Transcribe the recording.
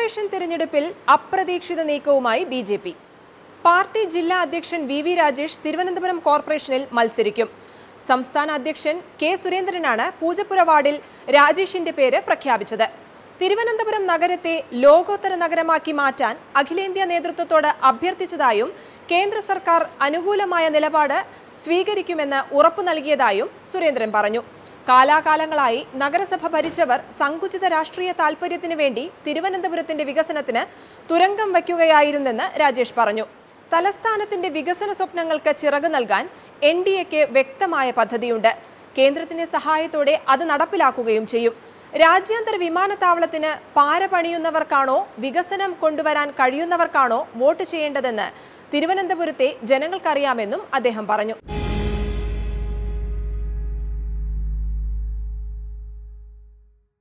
corporation തിരഞ്ഞെടുപ്പിൽ അപ്രതീക്ഷിത നീക്കവുമായി ബി ജെ പി പാർട്ടി ജില്ലാ അധ്യക്ഷൻ വി വി രാജേഷ് തിരുവനന്തപുരം കോർപ്പറേഷനിൽ മത്സരിക്കും സംസ്ഥാന അധ്യക്ഷൻ കെ സുരേന്ദ്രനാണ് പൂജപ്പുര വാർഡിൽ രാജേഷിന്റെ പേര് പ്രഖ്യാപിച്ചത് തിരുവനന്തപുരം നഗരത്തെ ലോകോത്തര നഗരമാക്കി മാറ്റാൻ അഖിലേന്ത്യാ നേതൃത്വത്തോട് അഭ്യർത്ഥിച്ചതായും കേന്ദ്ര സർക്കാർ അനുകൂലമായ നിലപാട് സ്വീകരിക്കുമെന്ന് ഉറപ്പു നൽകിയതായും സുരേന്ദ്രൻ പറഞ്ഞു കാലാകാലങ്ങളായി നഗരസഭ ഭരിച്ചവർ സങ്കുചിത രാഷ്ട്രീയ താൽപര്യത്തിന് വേണ്ടി തിരുവനന്തപുരത്തിന്റെ വികസനത്തിന് തുരങ്കം വയ്ക്കുകയായിരുന്നെന്ന് രാജേഷ് പറഞ്ഞു തലസ്ഥാനത്തിന്റെ വികസന സ്വപ്നങ്ങൾക്ക് ചിറക് നൽകാൻ എൻ ഡി എക്ക് വ്യക്തമായ പദ്ധതിയുണ്ട് കേന്ദ്രത്തിന്റെ സഹായത്തോടെ അത് നടപ്പിലാക്കുകയും ചെയ്യും രാജ്യാന്തര വിമാനത്താവളത്തിന് പാര പണിയുന്നവർക്കാണോ വികസനം കൊണ്ടുവരാൻ കഴിയുന്നവർക്കാണോ വോട്ട് ചെയ്യേണ്ടതെന്ന് തിരുവനന്തപുരത്തെ ജനങ്ങൾക്കറിയാമെന്നും അദ്ദേഹം പറഞ്ഞു